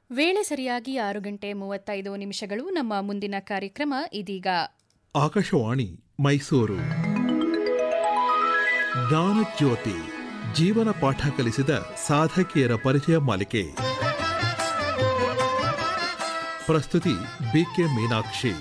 ವೇಳೆ ಸರಿಯಾಗಿ ಆರು ಗಂಟೆ ಮೂವತ್ತೈದು ನಿಮಿಷಗಳು ನಮ್ಮ ಮುಂದಿನ ಕಾರ್ಯಕ್ರಮ ಇದೀಗ ಆಕಾಶವಾಣಿ ಮೈಸೂರು ಜ್ಞಾನಜ್ಯೋತಿ ಜೀವನ ಪಾಠ ಕಲಿಸಿದ ಸಾಧಕಿಯರ ಪರಿಚಯ ಮಾಲಿಕೆ ಪ್ರಸ್ತುತಿ ಬಿಕೆ ಮೀನಾಕ್ಷಿ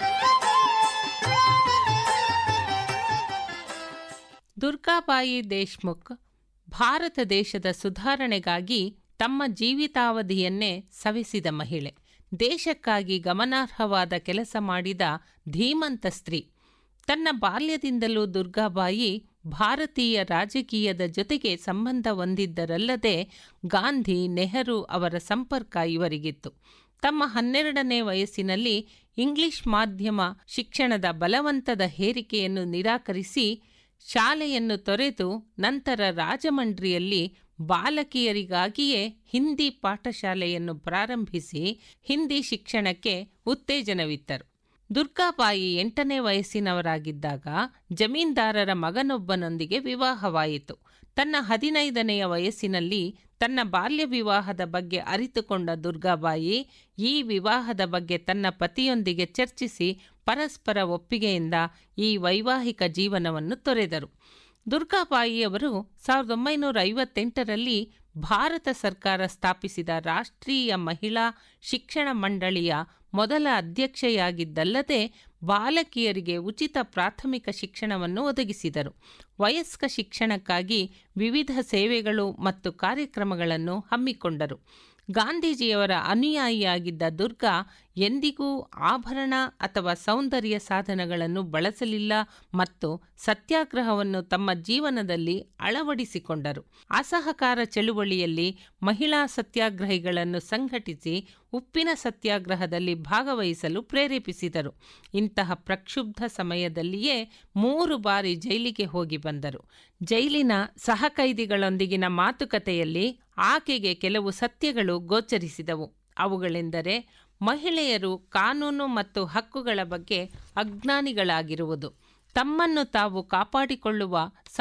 ದುರ್ಗಾಬಾಯಿ ದೇಶ್ಮುಖ್ ಭಾರತ ದೇಶದ ಸುಧಾರಣೆಗಾಗಿ ತಮ್ಮ ಜೀವಿತಾವಧಿಯನ್ನೇ ಸವೆಸಿದ ಮಹಿಳೆ ದೇಶಕ್ಕಾಗಿ ಗಮನಾರ್ಹವಾದ ಕೆಲಸ ಮಾಡಿದ ಧೀಮಂತ ಸ್ತ್ರೀ ತನ್ನ ಬಾಲ್ಯದಿಂದಲೂ ದುರ್ಗಾಬಾಯಿ ಭಾರತೀಯ ರಾಜಕೀಯದ ಜೊತೆಗೆ ಸಂಬಂಧ ಹೊಂದಿದ್ದರಲ್ಲದೆ ಗಾಂಧಿ ನೆಹರು ಅವರ ಸಂಪರ್ಕ ಇವರಿಗಿತ್ತು ತಮ್ಮ ಹನ್ನೆರಡನೇ ವಯಸ್ಸಿನಲ್ಲಿ ಇಂಗ್ಲಿಷ್ ಮಾಧ್ಯಮ ಶಿಕ್ಷಣದ ಬಲವಂತದ ಹೇರಿಕೆಯನ್ನು ನಿರಾಕರಿಸಿ ಶಾಲೆಯನ್ನು ತೊರೆದು ನಂತರ ರಾಜಮಂಡ್ರಿಯಲ್ಲಿ ಬಾಲಕಿಯರಿಗಾಗಿಯೇ ಹಿಂದಿ ಪಾಠಶಾಲೆಯನ್ನು ಪ್ರಾರಂಭಿಸಿ ಹಿಂದಿ ಶಿಕ್ಷಣಕ್ಕೆ ಉತ್ತೇಜನವಿತ್ತರು ದುರ್ಗಾಬಾಯಿ ಎಂಟನೇ ವಯಸ್ಸಿನವರಾಗಿದ್ದಾಗ ಜಮೀನ್ದಾರರ ಮಗನೊಬ್ಬನೊಂದಿಗೆ ವಿವಾಹವಾಯಿತು ತನ್ನ ಹದಿನೈದನೆಯ ವಯಸ್ಸಿನಲ್ಲಿ ತನ್ನ ಬಾಲ್ಯ ವಿವಾಹದ ಬಗ್ಗೆ ಅರಿತುಕೊಂಡ ದುರ್ಗಾಬಾಯಿ ಈ ವಿವಾಹದ ಬಗ್ಗೆ ತನ್ನ ಪತಿಯೊಂದಿಗೆ ಚರ್ಚಿಸಿ ಪರಸ್ಪರ ಒಪ್ಪಿಗೆಯಿಂದ ಈ ವೈವಾಹಿಕ ಜೀವನವನ್ನು ತೊರೆದರು ದುರ್ಗಾಬಾಯಿಯವರು ಸಾವಿರದ ಒಂಬೈನೂರ ಐವತ್ತೆಂಟರಲ್ಲಿ ಭಾರತ ಸರ್ಕಾರ ಸ್ಥಾಪಿಸಿದ ರಾಷ್ಟ್ರೀಯ ಮಹಿಳಾ ಶಿಕ್ಷಣ ಮಂಡಳಿಯ ಮೊದಲ ಅಧ್ಯಕ್ಷೆಯಾಗಿದ್ದಲ್ಲದೆ ಬಾಲಕಿಯರಿಗೆ ಉಚಿತ ಪ್ರಾಥಮಿಕ ಶಿಕ್ಷಣವನ್ನು ಒದಗಿಸಿದರು ವಯಸ್ಕ ಶಿಕ್ಷಣಕ್ಕಾಗಿ ವಿವಿಧ ಸೇವೆಗಳು ಮತ್ತು ಕಾರ್ಯಕ್ರಮಗಳನ್ನು ಹಮ್ಮಿಕೊಂಡರು ಗಾಂಧೀಜಿಯವರ ಅನುಯಾಯಿಯಾಗಿದ್ದ ದುರ್ಗಾ ಎಂದಿಗೂ ಆಭರಣ ಅಥವಾ ಸೌಂದರ್ಯ ಸಾಧನಗಳನ್ನು ಬಳಸಲಿಲ್ಲ ಮತ್ತು ಸತ್ಯಾಗ್ರಹವನ್ನು ತಮ್ಮ ಜೀವನದಲ್ಲಿ ಅಳವಡಿಸಿಕೊಂಡರು ಅಸಹಕಾರ ಚಳುವಳಿಯಲ್ಲಿ ಮಹಿಳಾ ಸತ್ಯಾಗ್ರಹಿಗಳನ್ನು ಸಂಘಟಿಸಿ ಉಪ್ಪಿನ ಸತ್ಯಾಗ್ರಹದಲ್ಲಿ ಭಾಗವಹಿಸಲು ಪ್ರೇರೇಪಿಸಿದರು ಇಂತಹ ಪ್ರಕ್ಷುಬ್ಧ ಸಮಯದಲ್ಲಿಯೇ ಮೂರು ಬಾರಿ ಜೈಲಿಗೆ ಹೋಗಿ ಬಂದರು ಜೈಲಿನ ಸಹಕೈದಿಗಳೊಂದಿಗಿನ ಮಾತುಕತೆಯಲ್ಲಿ ಆಕೆಗೆ ಕೆಲವು ಸತ್ಯಗಳು ಗೋಚರಿಸಿದವು ಅವುಗಳೆಂದರೆ ಮಹಿಳೆಯರು ಕಾನೂನು ಮತ್ತು ಹಕ್ಕುಗಳ ಬಗ್ಗೆ ಅಜ್ಞಾನಿಗಳಾಗಿರುವುದು ತಮ್ಮನ್ನು ತಾವು ಕಾಪಾಡಿಕೊಳ್ಳುವ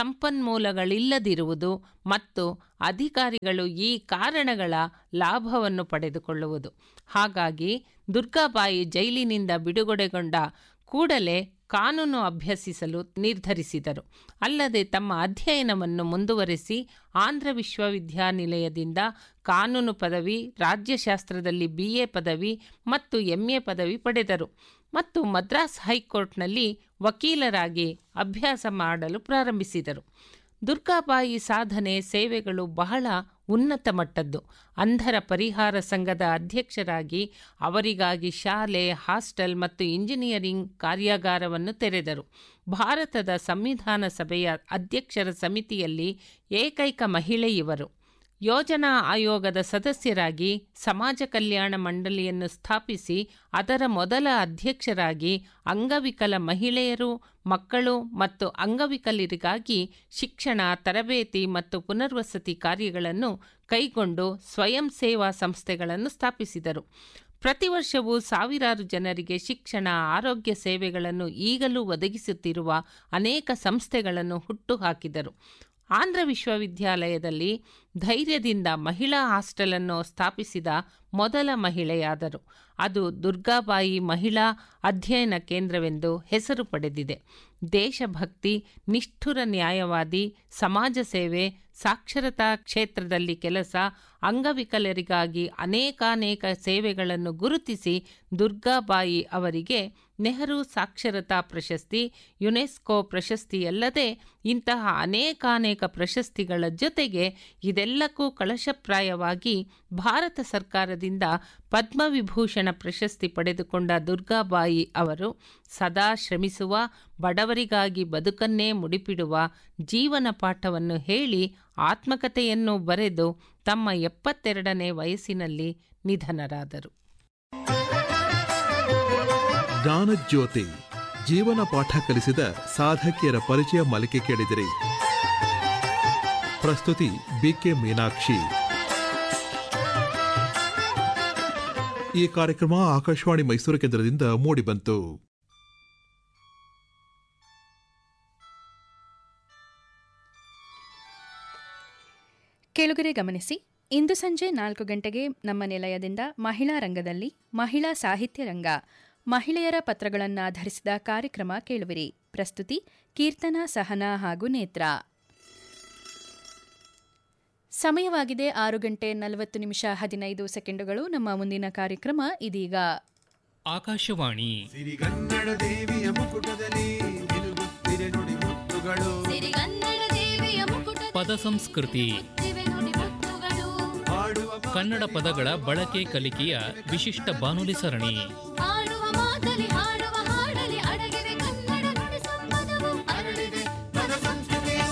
ಸಂಪನ್ಮೂಲಗಳಿಲ್ಲದಿರುವುದು ಮತ್ತು ಅಧಿಕಾರಿಗಳು ಈ ಕಾರಣಗಳ ಲಾಭವನ್ನು ಪಡೆದುಕೊಳ್ಳುವುದು ಹಾಗಾಗಿ ದುರ್ಗಾಬಾಯಿ ಜೈಲಿನಿಂದ ಬಿಡುಗಡೆಗೊಂಡ ಕೂಡಲೇ ಕಾನೂನು ಅಭ್ಯಸಿಸಲು ನಿರ್ಧರಿಸಿದರು ಅಲ್ಲದೆ ತಮ್ಮ ಅಧ್ಯಯನವನ್ನು ಮುಂದುವರೆಸಿ ಆಂಧ್ರ ವಿಶ್ವವಿದ್ಯಾನಿಲಯದಿಂದ ಕಾನೂನು ಪದವಿ ರಾಜ್ಯಶಾಸ್ತ್ರದಲ್ಲಿ ಬಿ ಎ ಪದವಿ ಮತ್ತು ಎಂ ಎ ಪದವಿ ಪಡೆದರು ಮತ್ತು ಮದ್ರಾಸ್ ಹೈಕೋರ್ಟ್ನಲ್ಲಿ ವಕೀಲರಾಗಿ ಅಭ್ಯಾಸ ಮಾಡಲು ಪ್ರಾರಂಭಿಸಿದರು ದುರ್ಗಾಬಾಯಿ ಸಾಧನೆ ಸೇವೆಗಳು ಬಹಳ ಉನ್ನತ ಮಟ್ಟದ್ದು ಅಂಧರ ಪರಿಹಾರ ಸಂಘದ ಅಧ್ಯಕ್ಷರಾಗಿ ಅವರಿಗಾಗಿ ಶಾಲೆ ಹಾಸ್ಟೆಲ್ ಮತ್ತು ಇಂಜಿನಿಯರಿಂಗ್ ಕಾರ್ಯಾಗಾರವನ್ನು ತೆರೆದರು ಭಾರತದ ಸಂವಿಧಾನ ಸಭೆಯ ಅಧ್ಯಕ್ಷರ ಸಮಿತಿಯಲ್ಲಿ ಏಕೈಕ ಮಹಿಳೆ ಇವರು ಯೋಜನಾ ಆಯೋಗದ ಸದಸ್ಯರಾಗಿ ಸಮಾಜ ಕಲ್ಯಾಣ ಮಂಡಳಿಯನ್ನು ಸ್ಥಾಪಿಸಿ ಅದರ ಮೊದಲ ಅಧ್ಯಕ್ಷರಾಗಿ ಅಂಗವಿಕಲ ಮಹಿಳೆಯರು ಮಕ್ಕಳು ಮತ್ತು ಅಂಗವಿಕಲರಿಗಾಗಿ ಶಿಕ್ಷಣ ತರಬೇತಿ ಮತ್ತು ಪುನರ್ವಸತಿ ಕಾರ್ಯಗಳನ್ನು ಕೈಗೊಂಡು ಸ್ವಯಂ ಸೇವಾ ಸಂಸ್ಥೆಗಳನ್ನು ಸ್ಥಾಪಿಸಿದರು ಪ್ರತಿ ವರ್ಷವೂ ಸಾವಿರಾರು ಜನರಿಗೆ ಶಿಕ್ಷಣ ಆರೋಗ್ಯ ಸೇವೆಗಳನ್ನು ಈಗಲೂ ಒದಗಿಸುತ್ತಿರುವ ಅನೇಕ ಸಂಸ್ಥೆಗಳನ್ನು ಹುಟ್ಟುಹಾಕಿದರು ಆಂಧ್ರ ವಿಶ್ವವಿದ್ಯಾಲಯದಲ್ಲಿ ಧೈರ್ಯದಿಂದ ಮಹಿಳಾ ಹಾಸ್ಟೆಲನ್ನು ಸ್ಥಾಪಿಸಿದ ಮೊದಲ ಮಹಿಳೆಯಾದರು ಅದು ದುರ್ಗಾಬಾಯಿ ಮಹಿಳಾ ಅಧ್ಯಯನ ಕೇಂದ್ರವೆಂದು ಹೆಸರು ಪಡೆದಿದೆ ದೇಶಭಕ್ತಿ ನಿಷ್ಠುರ ನ್ಯಾಯವಾದಿ ಸಮಾಜ ಸೇವೆ ಸಾಕ್ಷರತಾ ಕ್ಷೇತ್ರದಲ್ಲಿ ಕೆಲಸ ಅಂಗವಿಕಲರಿಗಾಗಿ ಅನೇಕಾನೇಕ ಸೇವೆಗಳನ್ನು ಗುರುತಿಸಿ ದುರ್ಗಾಬಾಯಿ ಅವರಿಗೆ ನೆಹರು ಸಾಕ್ಷರತಾ ಪ್ರಶಸ್ತಿ ಯುನೆಸ್ಕೋ ಪ್ರಶಸ್ತಿಯಲ್ಲದೆ ಇಂತಹ ಅನೇಕಾನೇಕ ಪ್ರಶಸ್ತಿಗಳ ಜೊತೆಗೆ ಇದೆಲ್ಲಕ್ಕೂ ಕಳಶಪ್ರಾಯವಾಗಿ ಭಾರತ ಸರ್ಕಾರದಿಂದ ಪದ್ಮವಿಭೂಷಣ ಪ್ರಶಸ್ತಿ ಪಡೆದುಕೊಂಡ ದುರ್ಗಾಬಾಯಿ ಅವರು ಸದಾ ಶ್ರಮಿಸುವ ಬಡವರಿಗಾಗಿ ಬದುಕನ್ನೇ ಮುಡಿಪಿಡುವ ಜೀವನ ಪಾಠವನ್ನು ಹೇಳಿ ಆತ್ಮಕಥೆಯನ್ನು ಬರೆದು ತಮ್ಮ ಎಪ್ಪತ್ತೆರಡನೇ ವಯಸ್ಸಿನಲ್ಲಿ ನಿಧನರಾದರು ಜ್ಞಾನಜ್ಯೋತಿ ಜೀವನ ಪಾಠ ಕಲಿಸಿದ ಸಾಧಕಿಯರ ಪರಿಚಯ ಮಾಲಿಕೆ ಕೇಳಿದಿರಿ ಪ್ರಸ್ತುತಿ ಬಿಕೆ ಮೀನಾಕ್ಷಿ ಈ ಕಾರ್ಯಕ್ರಮ ಆಕಾಶವಾಣಿ ಮೈಸೂರು ಕೇಂದ್ರದಿಂದ ಮೂಡಿಬಂತು ಕೆಳಗರೆ ಗಮನಿಸಿ ಇಂದು ಸಂಜೆ ನಾಲ್ಕು ಗಂಟೆಗೆ ನಮ್ಮ ನಿಲಯದಿಂದ ಮಹಿಳಾ ರಂಗದಲ್ಲಿ ಮಹಿಳಾ ಸಾಹಿತ್ಯ ರಂಗ ಮಹಿಳೆಯರ ಪತ್ರಗಳನ್ನಾಧರಿಸಿದ ಕಾರ್ಯಕ್ರಮ ಕೇಳುವಿರಿ ಪ್ರಸ್ತುತಿ ಕೀರ್ತನಾ ಸಹನಾ ಹಾಗೂ ನೇತ್ರ ಸಮಯವಾಗಿದೆ ಆರು ಗಂಟೆ ನಲವತ್ತು ನಿಮಿಷ ಹದಿನೈದು ಸೆಕೆಂಡುಗಳು ನಮ್ಮ ಮುಂದಿನ ಕಾರ್ಯಕ್ರಮ ಇದೀಗ ಆಕಾಶವಾಣಿ ಸಿರಿಗನ್ನಡ ದೇವಿಯ ಮುಕುಟದಲ್ಲಿ ನಿಲುಗುತ್ತಿರೆ ನುಡಿ ಮುತ್ತುಗಳು ಸಿರಿಗನ್ನಡ ದೇವಿಯ ಮುಕುಟ ಪದ ಸಂಸ್ಕೃತಿ ದಿವೆ ನುಡಿ ಮುತ್ತುಗಳು ಹಾಡುವ ಕನ್ನಡ ಪದಗಳ ಬಳಕೆ ಕಲಿಕೆಯ ವಿಶಿಷ್ಟ ಬಾನುಲಿ ಸರಣಿ ಹಾಡುವ ಮಾತಲಿ ಹಾಡುವ ಹಾಡಲಿ ಅಡಗಿವೆ ಕನ್ನಡ ನುಡಿ ಸಂಪದವು ಅರಳಿದೆ ಪದ ಸಂಸ್ಕೃತಿಯು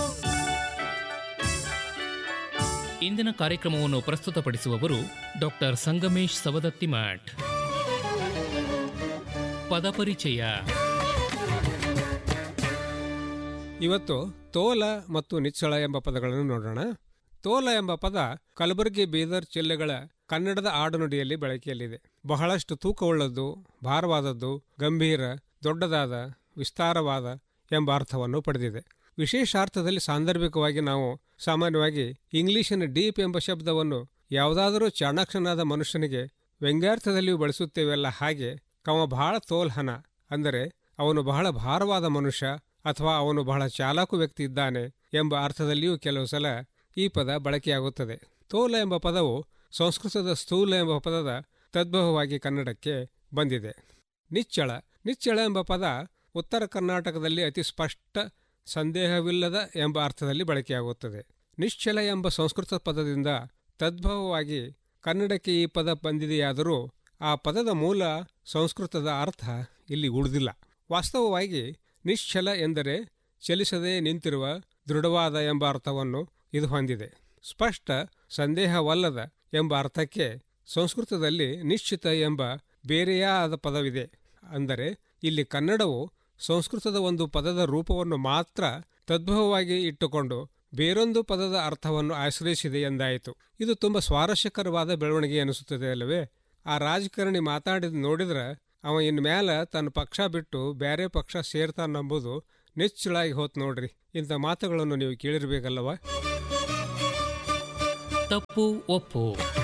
ಇಂದಿನ ಕಾರ್ಯಕ್ರಮವನ್ನು ಪ್ರಸ್ತುತಪಡಿಸುವವರು ಡಾಕ್ಟರ್ ಸಂಗಮೇಶ್ ಸವದತ್ತಿ ಮಠ್ ಪದಪರಿಚಯ ಇವತ್ತು ತೋಲ ಮತ್ತು ನಿಚ್ಚಳ ಎಂಬ ಪದಗಳನ್ನು ನೋಡೋಣ ತೋಲ ಎಂಬ ಪದ ಕಲಬುರಗಿ ಬೀದರ್ ಜಿಲ್ಲೆಗಳ ಕನ್ನಡದ ಆಡುನುಡಿಯಲ್ಲಿ ಬಳಕೆಯಲ್ಲಿದೆ ಬಹಳಷ್ಟು ತೂಕವುಳ್ಳದ್ದು ಭಾರವಾದದ್ದು ಗಂಭೀರ ದೊಡ್ಡದಾದ ವಿಸ್ತಾರವಾದ ಎಂಬ ಅರ್ಥವನ್ನು ಪಡೆದಿದೆ ವಿಶೇಷಾರ್ಥದಲ್ಲಿ ಸಾಂದರ್ಭಿಕವಾಗಿ ನಾವು ಸಾಮಾನ್ಯವಾಗಿ ಇಂಗ್ಲಿಶಿನ ಡೀಪ್ ಎಂಬ ಶಬ್ದವನ್ನು ಯಾವುದಾದರೂ ಚಾಣಾಕ್ಷನಾದ ಮನುಷ್ಯನಿಗೆ ವ್ಯಂಗ್ಯಾರ್ಥದಲ್ಲಿಯೂ ಬಳಸುತ್ತೇವೆಲ್ಲ ಹಾಗೆ ಕವ ಬಹಳ ತೋಲ್ಹನ ಅಂದರೆ ಅವನು ಬಹಳ ಭಾರವಾದ ಮನುಷ್ಯ ಅಥವಾ ಅವನು ಬಹಳ ಚಾಲಾಕು ವ್ಯಕ್ತಿ ಇದ್ದಾನೆ ಎಂಬ ಅರ್ಥದಲ್ಲಿಯೂ ಕೆಲವು ಸಲ ಈ ಪದ ಬಳಕೆಯಾಗುತ್ತದೆ ತೋಲ ಎಂಬ ಪದವು ಸಂಸ್ಕೃತದ ಸ್ಥೂಲ ಎಂಬ ಪದದ ತದ್ಭವವಾಗಿ ಕನ್ನಡಕ್ಕೆ ಬಂದಿದೆ ನಿಚ್ಚಳ ನಿಚ್ಚಳ ಎಂಬ ಪದ ಉತ್ತರ ಕರ್ನಾಟಕದಲ್ಲಿ ಅತಿ ಸ್ಪಷ್ಟ ಸಂದೇಹವಿಲ್ಲದ ಎಂಬ ಅರ್ಥದಲ್ಲಿ ಬಳಕೆಯಾಗುತ್ತದೆ ನಿಶ್ಚಲ ಎಂಬ ಸಂಸ್ಕೃತ ಪದದಿಂದ ತದ್ಭವವಾಗಿ ಕನ್ನಡಕ್ಕೆ ಈ ಪದ ಬಂದಿದೆಯಾದರೂ ಆ ಪದದ ಮೂಲ ಸಂಸ್ಕೃತದ ಅರ್ಥ ಇಲ್ಲಿ ಉಳಿದಿಲ್ಲ ವಾಸ್ತವವಾಗಿ ನಿಶ್ಚಲ ಎಂದರೆ ಚಲಿಸದೆ ನಿಂತಿರುವ ದೃಢವಾದ ಎಂಬ ಅರ್ಥವನ್ನು ಇದು ಹೊಂದಿದೆ ಸ್ಪಷ್ಟ ಸಂದೇಹವಲ್ಲದ ಎಂಬ ಅರ್ಥಕ್ಕೆ ಸಂಸ್ಕೃತದಲ್ಲಿ ನಿಶ್ಚಿತ ಎಂಬ ಬೇರೆಯಾದ ಪದವಿದೆ ಅಂದರೆ ಇಲ್ಲಿ ಕನ್ನಡವು ಸಂಸ್ಕೃತದ ಒಂದು ಪದದ ರೂಪವನ್ನು ಮಾತ್ರ ತದ್ಭವವಾಗಿ ಇಟ್ಟುಕೊಂಡು ಬೇರೊಂದು ಪದದ ಅರ್ಥವನ್ನು ಆಶ್ರಯಿಸಿದೆ ಎಂದಾಯಿತು ಇದು ತುಂಬ ಸ್ವಾರಸ್ಯಕರವಾದ ಬೆಳವಣಿಗೆ ಅನಿಸುತ್ತದೆ ಅಲ್ಲವೇ ಆ ರಾಜಕಾರಣಿ ಮಾತಾಡಿದ ನೋಡಿದ್ರೆ ಅವ ಇನ್ಮೇಲೆ ತನ್ನ ಪಕ್ಷ ಬಿಟ್ಟು ಬೇರೆ ಪಕ್ಷ ಸೇರ್ತಾನಂಬುದು ನಿಚ್ಚಳಾಗಿ ಹೋತ್ ನೋಡ್ರಿ ಇಂಥ ಮಾತುಗಳನ್ನು ನೀವು ಕೇಳಿರ್ಬೇಕಲ್ಲವ ತಪ್ಪು ಒಪ್ಪು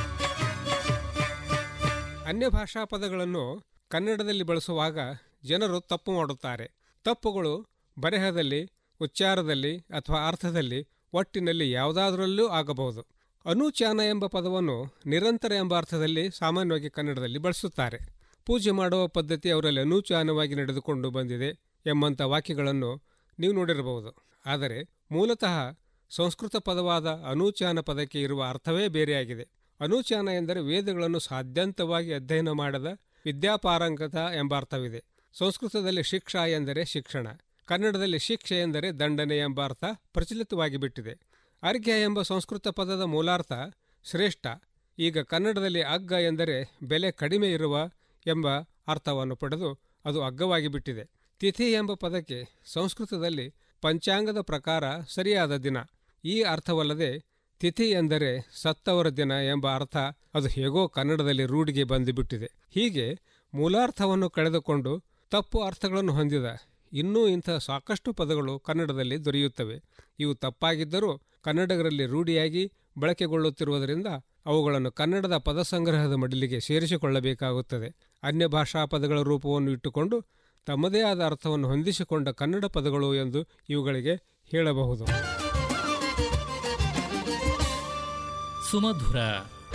ಅನ್ಯ ಭಾಷಾ ಪದಗಳನ್ನು ಕನ್ನಡದಲ್ಲಿ ಬಳಸುವಾಗ ಜನರು ತಪ್ಪು ಮಾಡುತ್ತಾರೆ ತಪ್ಪುಗಳು ಬರೆಹದಲ್ಲಿ ಉಚ್ಚಾರದಲ್ಲಿ ಅಥವಾ ಅರ್ಥದಲ್ಲಿ ಒಟ್ಟಿನಲ್ಲಿ ಯಾವುದಾದರಲ್ಲೂ ಆಗಬಹುದು ಅನುಚಾನ ಎಂಬ ಪದವನ್ನು ನಿರಂತರ ಎಂಬ ಅರ್ಥದಲ್ಲಿ ಸಾಮಾನ್ಯವಾಗಿ ಕನ್ನಡದಲ್ಲಿ ಬಳಸುತ್ತಾರೆ ಪೂಜೆ ಮಾಡುವ ಪದ್ಧತಿ ಅವರಲ್ಲಿ ಅನೂಚಾನವಾಗಿ ನಡೆದುಕೊಂಡು ಬಂದಿದೆ ಎಂಬಂಥ ವಾಕ್ಯಗಳನ್ನು ನೀವು ನೋಡಿರಬಹುದು ಆದರೆ ಮೂಲತಃ ಸಂಸ್ಕೃತ ಪದವಾದ ಅನೂಚಾನ ಪದಕ್ಕೆ ಇರುವ ಅರ್ಥವೇ ಬೇರೆಯಾಗಿದೆ ಅನೂಚಾನ ಎಂದರೆ ವೇದಗಳನ್ನು ಸಾಧ್ಯಂತವಾಗಿ ಅಧ್ಯಯನ ಮಾಡದ ವಿದ್ಯಾಪಾರಂಗತ ಎಂಬ ಅರ್ಥವಿದೆ ಸಂಸ್ಕೃತದಲ್ಲಿ ಶಿಕ್ಷಾ ಎಂದರೆ ಶಿಕ್ಷಣ ಕನ್ನಡದಲ್ಲಿ ಶಿಕ್ಷೆ ಎಂದರೆ ದಂಡನೆ ಎಂಬ ಅರ್ಥ ಪ್ರಚಲಿತವಾಗಿ ಬಿಟ್ಟಿದೆ ಅರ್ಘ್ಯ ಎಂಬ ಸಂಸ್ಕೃತ ಪದದ ಮೂಲಾರ್ಥ ಶ್ರೇಷ್ಠ ಈಗ ಕನ್ನಡದಲ್ಲಿ ಅಗ್ಗ ಎಂದರೆ ಬೆಲೆ ಕಡಿಮೆ ಇರುವ ಎಂಬ ಅರ್ಥವನ್ನು ಪಡೆದು ಅದು ಅಗ್ಗವಾಗಿ ಬಿಟ್ಟಿದೆ ತಿಥಿ ಎಂಬ ಪದಕ್ಕೆ ಸಂಸ್ಕೃತದಲ್ಲಿ ಪಂಚಾಂಗದ ಪ್ರಕಾರ ಸರಿಯಾದ ದಿನ ಈ ಅರ್ಥವಲ್ಲದೆ ತಿಥಿ ಎಂದರೆ ಸತ್ತವರ ದಿನ ಎಂಬ ಅರ್ಥ ಅದು ಹೇಗೋ ಕನ್ನಡದಲ್ಲಿ ರೂಢಿಗೆ ಬಂದುಬಿಟ್ಟಿದೆ ಹೀಗೆ ಮೂಲಾರ್ಥವನ್ನು ಕಳೆದುಕೊಂಡು ತಪ್ಪು ಅರ್ಥಗಳನ್ನು ಹೊಂದಿದ ಇನ್ನೂ ಇಂಥ ಸಾಕಷ್ಟು ಪದಗಳು ಕನ್ನಡದಲ್ಲಿ ದೊರೆಯುತ್ತವೆ ಇವು ತಪ್ಪಾಗಿದ್ದರೂ ಕನ್ನಡಿಗರಲ್ಲಿ ರೂಢಿಯಾಗಿ ಬಳಕೆಗೊಳ್ಳುತ್ತಿರುವುದರಿಂದ ಅವುಗಳನ್ನು ಕನ್ನಡದ ಪದಸಂಗ್ರಹದ ಮಡಿಲಿಗೆ ಸೇರಿಸಿಕೊಳ್ಳಬೇಕಾಗುತ್ತದೆ ಅನ್ಯ ಭಾಷಾ ಪದಗಳ ರೂಪವನ್ನು ಇಟ್ಟುಕೊಂಡು ತಮ್ಮದೇ ಆದ ಅರ್ಥವನ್ನು ಹೊಂದಿಸಿಕೊಂಡ ಕನ್ನಡ ಪದಗಳು ಎಂದು ಇವುಗಳಿಗೆ ಹೇಳಬಹುದು ಸುಮಧುರ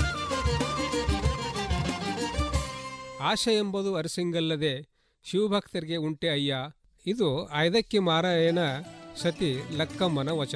ಆಶೆ ಎಂಬುದು ಅರಸಿಂಗಲ್ಲದೆ ಶಿವಭಕ್ತರಿಗೆ ಉಂಟೆ ಅಯ್ಯ ಇದು ಐದಕ್ಕಿ ಮಾರಾಯಣ ಸತಿ ಲಕ್ಕಮ್ಮನ ವಚನ